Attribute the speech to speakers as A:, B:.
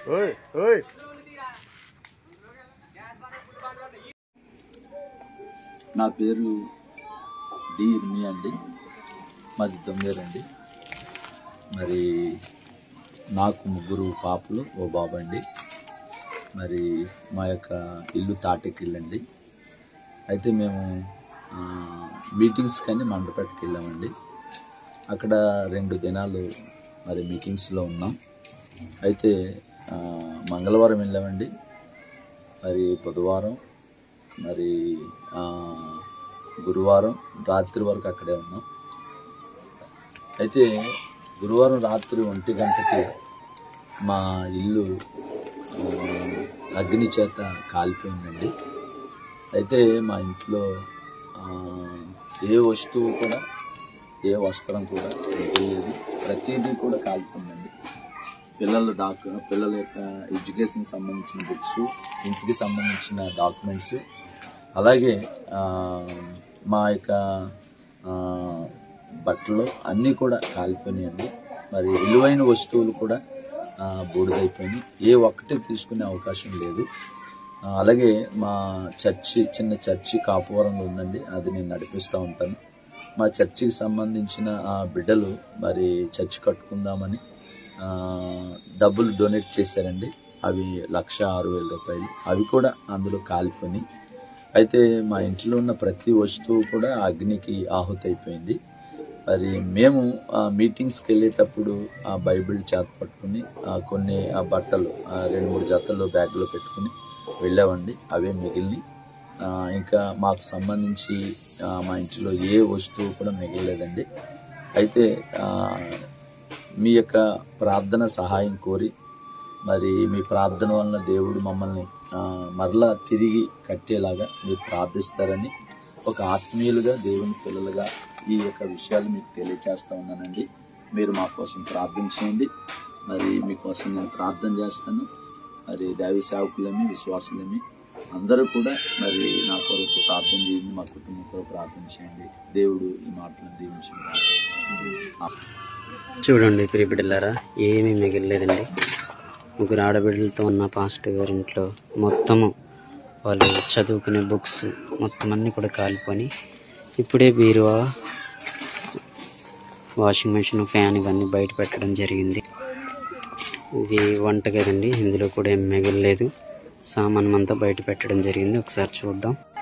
A: ఓయ్ ఓయ్
B: నా పేరు డి ఇర్మి అండి మాది దొంగేరండి మరి నాకు ముగ్గురు పాపలు ఓ బాబు అండి మరి మా యొక్క ఇల్లు తాటెక్కిళ్ళండి అయితే మేము ఆ, మీటింగ్స్ కానీ మండపేటకి వెళ్ళామండి అక్కడ రెండు దినాలు మరి మీటింగ్స్లో ఉన్నాం అయితే ఆ, మంగళవారం వెళ్ళామండి మరి బుధవారం మరి ఆ, గురువారం రాత్రి వరకు అక్కడే ఉన్నాం అయితే గురువారం రాత్రి ఒంటి గంటకి మా ఇల్లు ఆ, అగ్ని చేత కాలిపోయిందండి అయితే మా ఇంట్లో ఆ, ఏ వస్తువు కూడా ఏ వస్త్రం కూడా మిగలేదు ప్రతిదీ కూడా కాలిపోయిందండి పిల్లల డాక్ పిల్లల యొక్క ఎడ్యుకేషన్ సంబంధించిన బుక్స్ ఇంటికి సంబంధించిన డాక్యుమెంట్స్ అలాగే ఆ, మా యొక్క ఆ, బట్టలు అన్నీ కూడా కాలిపోయినాయండి మరి విలువైన వస్తువులు కూడా ఆ, బూడిదైపోయినాయి ఏ ఒక్కటి తీసుకునే అవకాశం లేదు ఆ, అలాగే మా చర్చి చిన్న చర్చి కాపువరంలో ఉందండి అది నేను నడిపిస్తూ ఉంటాను మా చర్చికి సంబంధించిన ఆ బిడ్డలు మరి చర్చి కట్టుకుందామని ఆ, డబ్బులు డొనేట్ చేశారండి అవి లక్ష ఆరు వేల రూపాయలు అవి కూడా అందులో కాలిపోయినాయి అయితే మా ఇంట్లో ఉన్న ప్రతి వస్తువు కూడా అగ్నికి ఆహుతి అయిపోయింది మరి మేము ఆ మీటింగ్స్కి వెళ్ళేటప్పుడు ఆ బైబిల్ చేత పట్టుకుని ఆ కొన్ని ఆ బట్టలు ఆ రెండు మూడు జతలు బ్యాగ్లో పెట్టుకుని వెళ్ళామండి అవే మిగిలిని ఆ, ఇంకా మాకు సంబంధించి ఆ, మా ఇంట్లో ఏ వస్తువు కూడా మిగలలేదండి అయితే ఆ, మీ యొక్క ప్రార్థన సహాయం కోరి మరి మీ ప్రార్థన వలన దేవుడు మమ్మల్ని ఆ, మరలా తిరిగి కట్టేలాగా మీరు ప్రార్థిస్తారని ఒక ఆత్మీయులుగా దేవుని పిల్లలుగా ఈ యొక్క విషయాలు మీకు తెలియచేస్తా ఉన్నానండి మీరు మా కోసం ప్రార్థన చేయండి మరి మీకోసం నేను ప్రార్థన చేస్తాను మరి దైవ సేవకులేమి విశ్వాసులేమి అందరూ కూడా మరి నా కొరకు ప్రార్థన చేయండి మా కుటుంబం కొరకు ప్రార్థన చేయండి దేవుడు ఈ మాటలను దీవించండి
C: చూడండి ప్రియ బిడ్డలారా ఏమీ మిగిలిలేదండి ముగ్గురు ఆడబిడ్డలతో ఉన్న పాస్టర్ గారి ఇంట్లో మొత్తము వాళ్ళు చదువుకునే బుక్స్ మొత్తం అన్నీ కూడా కాలిపోయి ఇప్పుడే బీరువా వాషింగ్ మెషిన్ ఫ్యాన్ ఇవన్నీ బయట పెట్టడం జరిగింది ఇది వంట గదండి ఇందులో కూడా ఏం మిగలలేదు సామానం అంతా బయట పెట్టడం జరిగింది ఒకసారి చూద్దాం